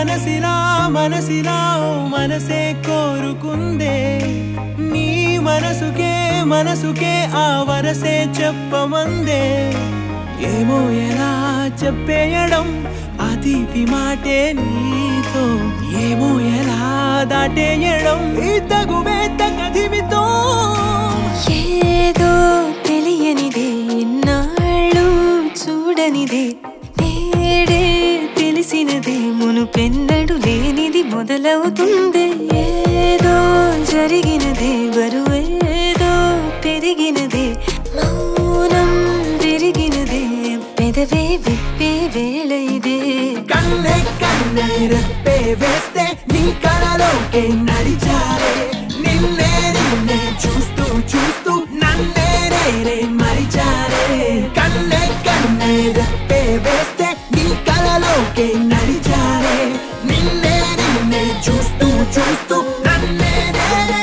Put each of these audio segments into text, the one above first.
మనసిలా మనసిలా ఓ మనసే కోరుకుందే నీ మనసుకే మనసుకే ఆ వరసే చెప్పమందే ఏమో ఎలా చెప్పేయడం ఆ తీపి మాటే నీతో ఏమో ఎలా దాటేయడం ఈ తగువే తగదిమితో ఏదో తెలియనిదే ఇన్నాళ్ళు చూడనిదే నేడే తెలిసినదే మునుపెన్నడు లేనిది మొదలవుతుంది ఏదో జరిగినదే బరువేదో పెరిగినదే మౌనం విరిగినదే పెదవే విప్పే వేళ ఇదే కన్నే కన్నే రెప్పే వేస్తే నీ కళలోకే నడిచారే నిన్నే నిన్నే చూస్తూ చూస్తూ నన్నే నేనే మరిచారే కన్నే కన్నే రెప్పే వేస్తే నీ కళలోకే నడిచారే నిన్నే నిన్నే చూస్తూ చూస్తూ నన్నే నేనే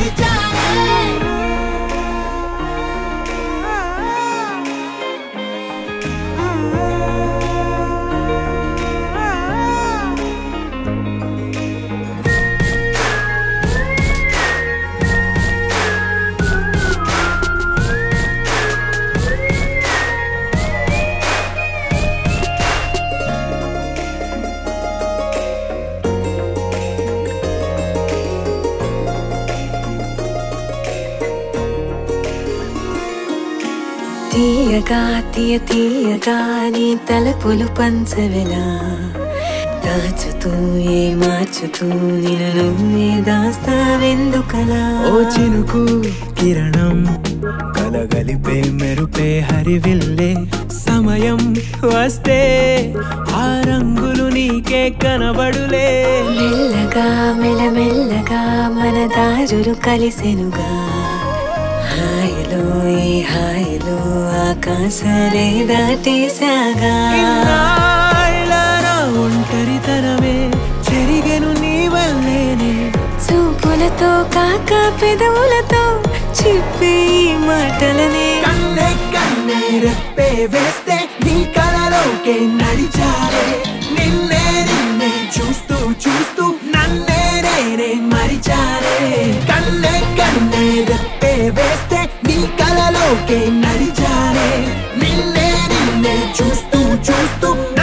మరిచారే తీయగా తీయ తీయగా నీ తలపులు పంచవెలా దాచుతూ ఏ మార్చుతూ నిన్ను నువ్వే దాస్తావెందుకలా ఓ చినుకు కిరణం కలగలిపే మెరుపే హరివిల్లే సమయం వస్తే ఆ రంగులు నీకే కనబడులే మెల్లగా మెల్లమెల్లగా మన దారులు కలిసెనుగా హాయిలో ఈ హాయిలో ఆకాశాలే దాటేశాగా ఇన్నాళ్ళ నా ఒంటరితనమే చెరిగెను నీ వల్లేనే చూపులతో కాక పెదవులతో చెప్పే ఈ మాటలనే కన్నే కన్నే రెప్పే వేస్తే నీ కలలోకే నడిచారే నిన్నే నిన్నే చూస్తూ చూస్తూ నన్నే నేనే మరిచారే కన్నే కన్నే రెప్పే వేస్తే నీ కలలోకే నడిచారే నిన్నే నిన్నే చూస్తూ చూస్తూ